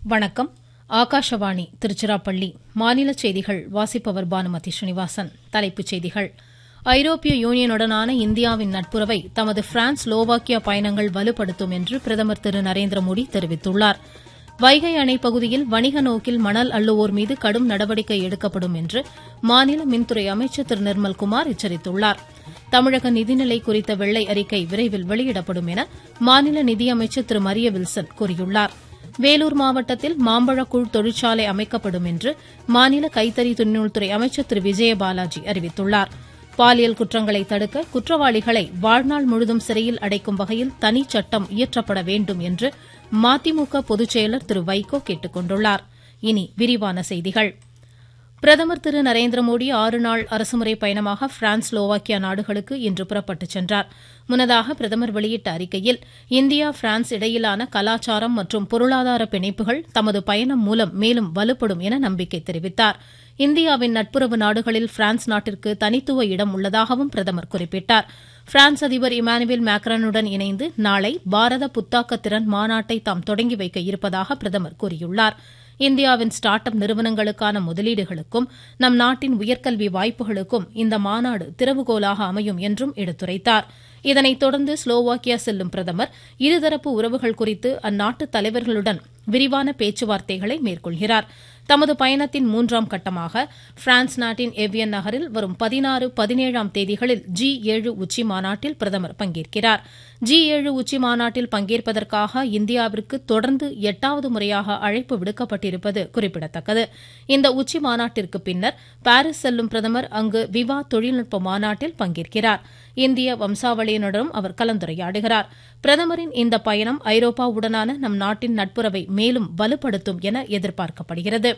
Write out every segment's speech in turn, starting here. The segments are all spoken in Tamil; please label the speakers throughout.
Speaker 1: வணக்கம் ஆகாஷவாணி திருச்சிராப்பள்ளி மாநில செய்திகள் வாசிப்பவர் பானுமதி ஸ்ரீனிவாசன் தலைப்புச் செய்திகள் ஐரோப்பிய யூனியனுடனான இந்தியாவின் நட்புறவை தமது பிரான்ஸ் ஸ்லோவாக்கியா பயணங்கள் வலுப்படுத்தும் என்று பிரதமர் திரு நரேந்திர மோடி தெரிவித்துள்ளார் வைகை அணை பகுதியில் வணிக நோக்கில் மணல் அள்ளுவோர் மீது கடும் நடவடிக்கை எடுக்கப்படும் என்று மாநில மின்துறை அமைச்சர் திரு நிர்மல்குமார் எச்சரித்துள்ளார் தமிழக நிதிநிலை குறித்த வெள்ளை அறிக்கை விரைவில் வெளியிடப்படும் என மாநில நிதியமைச்சர் திரு மரிய வில்சன் கூறியுள்ளார் வேலூர் மாவட்டத்தில் மாம்பழக்கூழ் தொழிற்சாலை அமைக்கப்படும் என்று மாநில கைத்தறி துணிநூல்துறை அமைச்சர் திரு விஜயபாலாஜி அறிவித்துள்ளார் பாலியல் குற்றங்களை தடுக்க குற்றவாளிகளை வாழ்நாள் முழுதும் சிறையில் அடைக்கும் வகையில் தனி சட்டம் இயற்றப்பட வேண்டும் என்று மதிமுக பொதுச்செயலர் திரு வைகோ கேட்டுக் கொண்டுள்ளார் இனி விரிவான செய்திகள் பிரதமர் திரு நரேந்திர மோடி ஆறு நாள் அரசுமுறை பயணமாக பிரான்ஸ் ஸ்லோவாக்கியா நாடுகளுக்கு இன்று புறப்பட்டுச் சென்றார் முன்னதாக பிரதமர் வெளியிட்ட அறிக்கையில் இந்தியா பிரான்ஸ் இடையிலான கலாச்சாரம் மற்றும் பொருளாதார பிணைப்புகள் தமது பயணம் மூலம் மேலும் வலுப்படும் என நம்பிக்கை தெரிவித்தார் இந்தியாவின் நட்புறவு நாடுகளில் பிரான்ஸ் நாட்டிற்கு தனித்துவ இடம் உள்ளதாகவும் பிரதமர் குறிப்பிட்டார் பிரான்ஸ் அதிபர் இமானுவேல் மேக்ரானுடன் இணைந்து நாளை பாரத புத்தாக்க திறன் மாநாட்டை தாம் தொடங்கி வைக்க இருப்பதாக பிரதமர் கூறியுள்ளார் இந்தியாவின் ஸ்டார்ட் அப் நிறுவனங்களுக்கான முதலீடுகளுக்கும் நம் நாட்டின் உயர்கல்வி வாய்ப்புகளுக்கும் இந்த மாநாடு திறவுகோலாக அமையும் என்றும் எடுத்துரைத்தார் இதனைத் தொடர்ந்து ஸ்லோவாக்கியா செல்லும் பிரதமர் இருதரப்பு உறவுகள் குறித்து அந்நாட்டு தலைவர்களுடன் விரிவான பேச்சுவார்த்தைகளை மேற்கொள்கிறார் தமது பயணத்தின் மூன்றாம் கட்டமாக பிரான்ஸ் நாட்டின் எவ்வியன் நகரில் வரும் பதினாறு பதினேழாம் தேதிகளில் ஜி ஏழு உச்சி மாநாட்டில் பிரதமர் பங்கேற்கிறார் ஜி ஏழு உச்சி மாநாட்டில் பங்கேற்பதற்காக இந்தியாவிற்கு தொடர்ந்து எட்டாவது முறையாக அழைப்பு விடுக்கப்பட்டிருப்பது குறிப்பிடத்தக்கது இந்த உச்சி மாநாட்டிற்கு பின்னர் பாரிஸ் செல்லும் பிரதமர் அங்கு விவா தொழில்நுட்ப மாநாட்டில் பங்கேற்கிறார் இந்திய வம்சாவளியினருடன் அவர் கலந்துரையாடுகிறார் பிரதமரின் இந்த பயணம் ஐரோப்பாவுடனான நம் நாட்டின் நட்புறவை மேலும் வலுப்படுத்தும் என எதிர்பார்க்கப்படுகிறது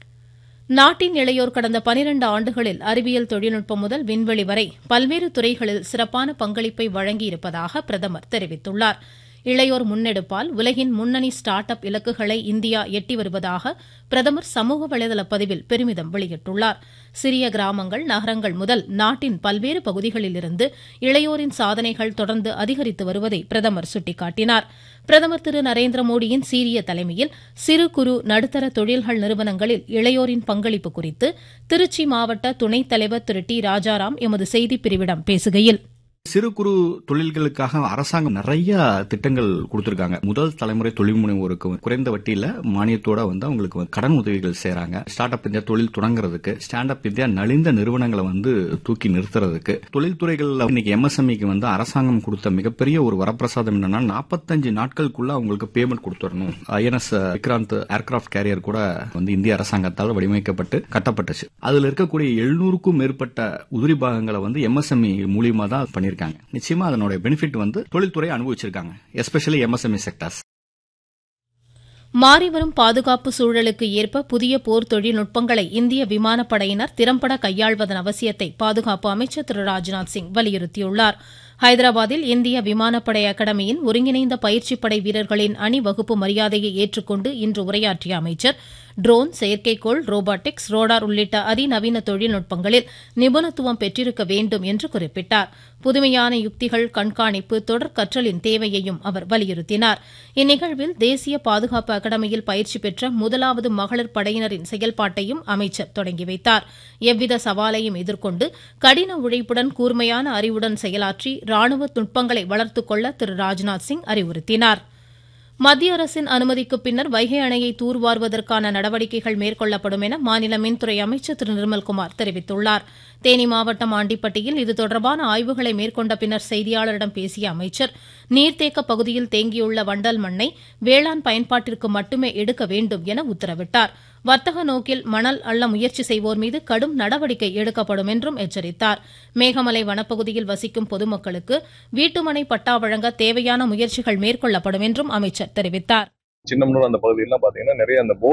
Speaker 1: நாட்டின் இளையோர் கடந்த பனிரண்டு ஆண்டுகளில் அறிவியல் தொழில்நுட்பம் முதல் விண்வெளி வரை பல்வேறு துறைகளில் சிறப்பான பங்களிப்பை வழங்கியிருப்பதாக பிரதமர் தெரிவித்துள்ளார் இளையோர் முன்னெடுப்பால் உலகின் முன்னணி ஸ்டார்ட் அப் இலக்குகளை இந்தியா எட்டி வருவதாக பிரதமர் சமூக வலைதள பதிவில் பெருமிதம் வெளியிட்டுள்ளார் சிறிய கிராமங்கள் நகரங்கள் முதல் நாட்டின் பல்வேறு பகுதிகளிலிருந்து இளையோரின் சாதனைகள் தொடர்ந்து அதிகரித்து வருவதை பிரதமர் சுட்டிக்காட்டினார் பிரதமர் திரு நரேந்திர மோடியின் சீரிய தலைமையில் சிறு குறு நடுத்தர தொழில்கள் நிறுவனங்களில் இளையோரின் பங்களிப்பு குறித்து திருச்சி மாவட்ட துணைத் தலைவர் திரு டி ராஜாராம் எமது செய்திப்பிரிவிடம் பேசுகையில்
Speaker 2: சிறு குறு தொழில்களுக்காக அரசாங்கம் நிறைய திட்டங்கள் கொடுத்திருக்காங்க முதல் தலைமுறை தொழில் முனைவோருக்கு குறைந்த வட்டியில மானியத்தோட வந்து அவங்களுக்கு கடன் உதவிகள் செய்யறாங்க ஸ்டார்ட் அப் இந்தியா தொழில் தொடங்குறதுக்கு ஸ்டாண்ட் அப் இந்தியா நலிந்த நிறுவனங்களை வந்து தூக்கி நிறுத்துறதுக்கு தொழில்துறைகள்ல இன்னைக்கு எம்எஸ்எம்இக்கு வந்து அரசாங்கம் கொடுத்த மிகப்பெரிய ஒரு வரப்பிரசாதம் என்னன்னா நாற்பத்தஞ்சு நாட்களுக்குள்ள அவங்களுக்கு பேமெண்ட் கொடுத்துடணும் ஐஎன்எஸ் விக்ராந்த் ஏர்கிராப்ட் கேரியர் கூட வந்து இந்திய அரசாங்கத்தால் வடிவமைக்கப்பட்டு கட்டப்பட்டுச்சு அதுல இருக்கக்கூடிய எழுநூறுக்கும் மேற்பட்ட உதிரி பாகங்களை வந்து எம்எஸ்எம்இ மூலியமா தான் பண்ணிருக்காங்க பண்ணிருக்காங்க நிச்சயமா அதனுடைய பெனிஃபிட் வந்து தொழில்துறை அனுபவிச்சிருக்காங்க எஸ்பெஷலி எம்எஸ்எம்இ செக்டர்ஸ்
Speaker 1: மாறிவரும் பாதுகாப்பு சூழலுக்கு ஏற்ப புதிய போர் தொழில்நுட்பங்களை இந்திய விமானப்படையினர் திறம்பட கையாள்வதன் அவசியத்தை பாதுகாப்பு அமைச்சர் திரு ராஜ்நாத் சிங் வலியுறுத்தியுள்ளார் ஹைதராபாத்தில் இந்திய விமானப்படை அகாடமியின் ஒருங்கிணைந்த பயிற்சி படை வீரர்களின் அணிவகுப்பு மரியாதையை ஏற்றுக்கொண்டு இன்று உரையாற்றிய அமைச்சர் ட்ரோன் செயற்கைக்கோள் ரோபாட்டிக்ஸ் ரோடார் உள்ளிட்ட அதிநவீன தொழில்நுட்பங்களில் நிபுணத்துவம் பெற்றிருக்க வேண்டும் என்று குறிப்பிட்டார் புதுமையான யுக்திகள் கண்காணிப்பு தொடர் கற்றலின் தேவையையும் அவர் வலியுறுத்தினார் இந்நிகழ்வில் தேசிய பாதுகாப்பு அகாடமியில் பயிற்சி பெற்ற முதலாவது மகளிர் படையினரின் செயல்பாட்டையும் அமைச்சர் தொடங்கி வைத்தார் எவ்வித சவாலையும் எதிர்கொண்டு கடின உழைப்புடன் கூர்மையான அறிவுடன் செயலாற்றி ராணுவ நுட்பங்களை வளர்த்துக் கொள்ள திரு ராஜ்நாத் சிங் அறிவுறுத்தினார் மத்திய அரசின் அனுமதிக்கு பின்னர் வைகை அணையை தூர்வாருவதற்கான நடவடிக்கைகள் மேற்கொள்ளப்படும் என மாநில மின்துறை அமைச்சர் திரு நிர்மல்குமார் தெரிவித்துள்ளார் தேனி மாவட்டம் ஆண்டிப்பட்டியில் இது தொடர்பான ஆய்வுகளை மேற்கொண்ட பின்னர் செய்தியாளரிடம் பேசிய அமைச்சர் நீர்த்தேக்க பகுதியில் தேங்கியுள்ள வண்டல் மண்ணை வேளாண் பயன்பாட்டிற்கு மட்டுமே எடுக்க வேண்டும் என உத்தரவிட்டார் வர்த்தக நோக்கில் மணல் அள்ள முயற்சி செய்வோர் மீது கடும் நடவடிக்கை எடுக்கப்படும் என்றும் எச்சரித்தார் மேகமலை வனப்பகுதியில் வசிக்கும் பொதுமக்களுக்கு வீட்டுமனை பட்டா வழங்க தேவையான முயற்சிகள் மேற்கொள்ளப்படும் என்றும் அமைச்சர் தெரிவித்தார்
Speaker 3: சின்னமனூர் அந்த பகுதியெல்லாம் பாத்தீங்கன்னா நிறைய அந்த